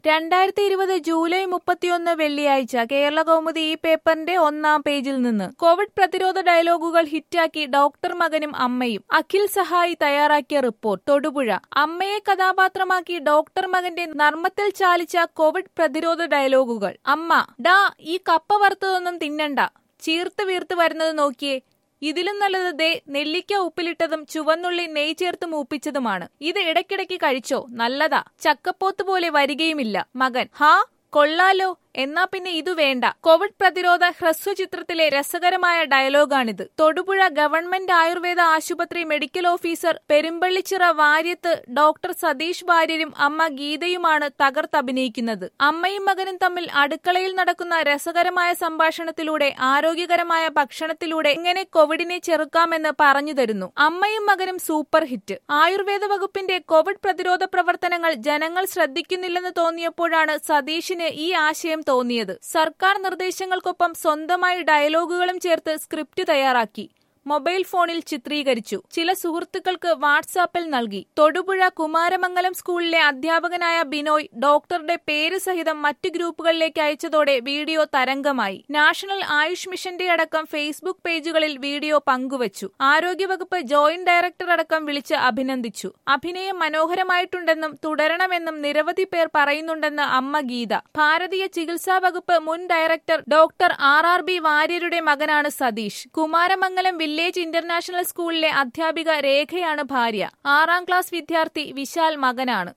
രണ്ടായിരത്തി ഇരുപത് ജൂലൈ മുപ്പത്തിയൊന്ന് വെള്ളിയാഴ്ച കേരള കൗമുദി ഈ പേപ്പറിന്റെ ഒന്നാം പേജിൽ നിന്ന് കോവിഡ് പ്രതിരോധ ഡയലോഗുകൾ ഹിറ്റാക്കി ഡോക്ടർ മകനും അമ്മയും അഖിൽ സഹായി തയ്യാറാക്കിയ റിപ്പോർട്ട് തൊടുപുഴ അമ്മയെ കഥാപാത്രമാക്കി ഡോക്ടർ മകന്റെ നർമ്മത്തിൽ ചാലിച്ച കോവിഡ് പ്രതിരോധ ഡയലോഗുകൾ അമ്മ ഡാ ഈ കപ്പ വറുത്തതൊന്നും തിന്നണ്ട ചീർത്ത് വീർത്ത് വരുന്നത് നോക്കിയേ ഇതിലും നല്ലത് ദേ നെല്ലിക്ക ഉപ്പിലിട്ടതും ചുവന്നുള്ളി നെയ് ചേർത്ത് മൂപ്പിച്ചതുമാണ് ഇത് ഇടയ്ക്കിടയ്ക്ക് കഴിച്ചോ നല്ലതാ ചക്കപ്പോത്ത് പോലെ വരികയുമില്ല മകൻ ഹാ കൊള്ളാലോ എന്നാ പിന്നെ ഇതു വേണ്ട കോവിഡ് പ്രതിരോധ ഹ്രസ്വചിത്രത്തിലെ രസകരമായ ഡയലോഗാണിത് തൊടുപുഴ ഗവൺമെന്റ് ആയുർവേദ ആശുപത്രി medical officer Perumpallichira Varyath doctor Satheesh വാര്യരും അമ്മ ഗീതയുമാണ് തകർത്തഭിനയിക്കുന്നത് അമ്മയും മകനും തമ്മിൽ അടുക്കളയിൽ നടക്കുന്ന രസകരമായ സംഭാഷണത്തിലൂടെ ആരോഗ്യകരമായ ഭക്ഷണത്തിലൂടെ എങ്ങനെ കോവിഡിനെ ചെറുക്കാമെന്ന് പറഞ്ഞു തരുന്നു അമ്മയും മകനും സൂപ്പർ ഹിറ്റ് ആയുർവേദ വകുപ്പിന്റെ കോവിഡ് പ്രതിരോധ പ്രവർത്തനങ്ങൾ ജനങ്ങൾ ശ്രദ്ധിക്കുന്നില്ലെന്ന് തോന്നിയപ്പോഴാണ് സതീഷിന് ഈ ആശയം തോന്നിയത് സർക്കാർ നിർദ്ദേശങ്ങൾക്കൊപ്പം സ്വന്തമായി ഡയലോഗുകളും ചേർത്ത് സ്ക്രിപ്റ്റ് തയ്യാറാക്കി മൊബൈൽ ഫോണിൽ ചിത്രീകരിച്ചു ചില സുഹൃത്തുക്കൾക്ക് വാട്സാപ്പിൽ നൽകി തൊടുപുഴ കുമാരമംഗലം സ്കൂളിലെ അധ്യാപകനായ ബിനോയ് ഡോക്ടറുടെ പേര് സഹിതം മറ്റു ഗ്രൂപ്പുകളിലേക്ക് അയച്ചതോടെ വീഡിയോ തരംഗമായി നാഷണൽ ആയുഷ് മിഷന്റെ അടക്കം ഫേസ്ബുക്ക് പേജുകളിൽ വീഡിയോ പങ്കുവച്ചു ആരോഗ്യവകുപ്പ് ജോയിന്റ് ഡയറക്ടർ അടക്കം വിളിച്ച് അഭിനന്ദിച്ചു അഭിനയം മനോഹരമായിട്ടുണ്ടെന്നും തുടരണമെന്നും നിരവധി പേർ പറയുന്നുണ്ടെന്ന് അമ്മ ഗീത ഭാരതീയ ചികിത്സാ വകുപ്പ് മുൻ director doctor R R B വാര്യരുടെ മകനാണ് സതീഷ് കുമാരമംഗലം വില്ലേജ് ഇന്റർനാഷണൽ സ്കൂളിലെ അധ്യാപിക രേഖയാണ് ഭാര്യ ആറാം ക്ലാസ് വിദ്യാർത്ഥി വിശാൽ മകനാണ്